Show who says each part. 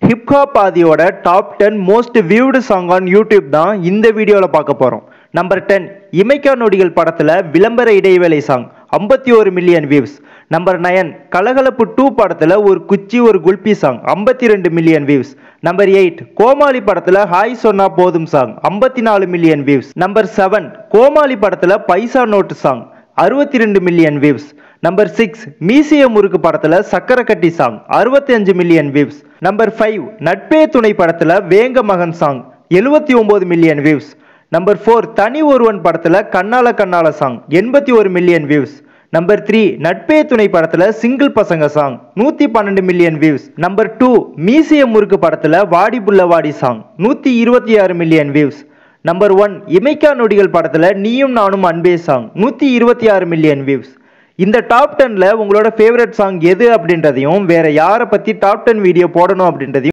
Speaker 1: hip hop ஆதியோட top ten most viewed song on YouTube தான் இந்த வீடியோவில் பார்க்க போகிறோம் நம்பர் டென் இமைக்கா நொடிகள் படத்தில் விளம்பர இடைவேளை சாங் ஐம்பத்தி ஒரு million views number nine Kalakalappu two படத்தில் ஒரு குச்சி ஒரு குல்பி சாங் ஐம்பத்தி ரெண்டு million views number eight Comali படத்தில் ஹாய் சொன்னா போதும் சாங் ஐம்பத்தி நாலு million views number seven Comali படத்தில் பைசா நோட்டு சாங் அறுபத்தி ரெண்டு million views number six Meesaya Murukku படத்துல சக்கரை கட்டி சாங் அறுபத்தி அஞ்சு million views number five Natpe Thunai படத்துல வேங்க மகன் சாங் எழுபத்தி ஒன்பது மில்லியன் வியூஸ் நம்பர் ஃபோர் தனி ஒருவன் படத்துல கண்ணால கண்ணால சாங் எண்பத்தி ஒரு million views number three Natpe Thunai படத்துல சிங்கிள் பசங்க சாங் நூத்தி பன்னெண்டு million views number two Meesaya Murukku படத்துல வாடி புள்ள வாடி சாங் நூத்தி இருபத்தி ஆறு million views number one Imaikkaa Nodigal படத்துல நீயும் நானும் அன்பே சாங் நூத்தி இருபத்தி ஆறு மில்லியன் வியூஸ் இந்த டாப் டென்ல உங்களோட ஃபேவரட் சாங் எது அப்படின்றதையும் வேற யாரை பத்தி டாப் டென் வீடியோ போடணும் அப்படின்றதையும்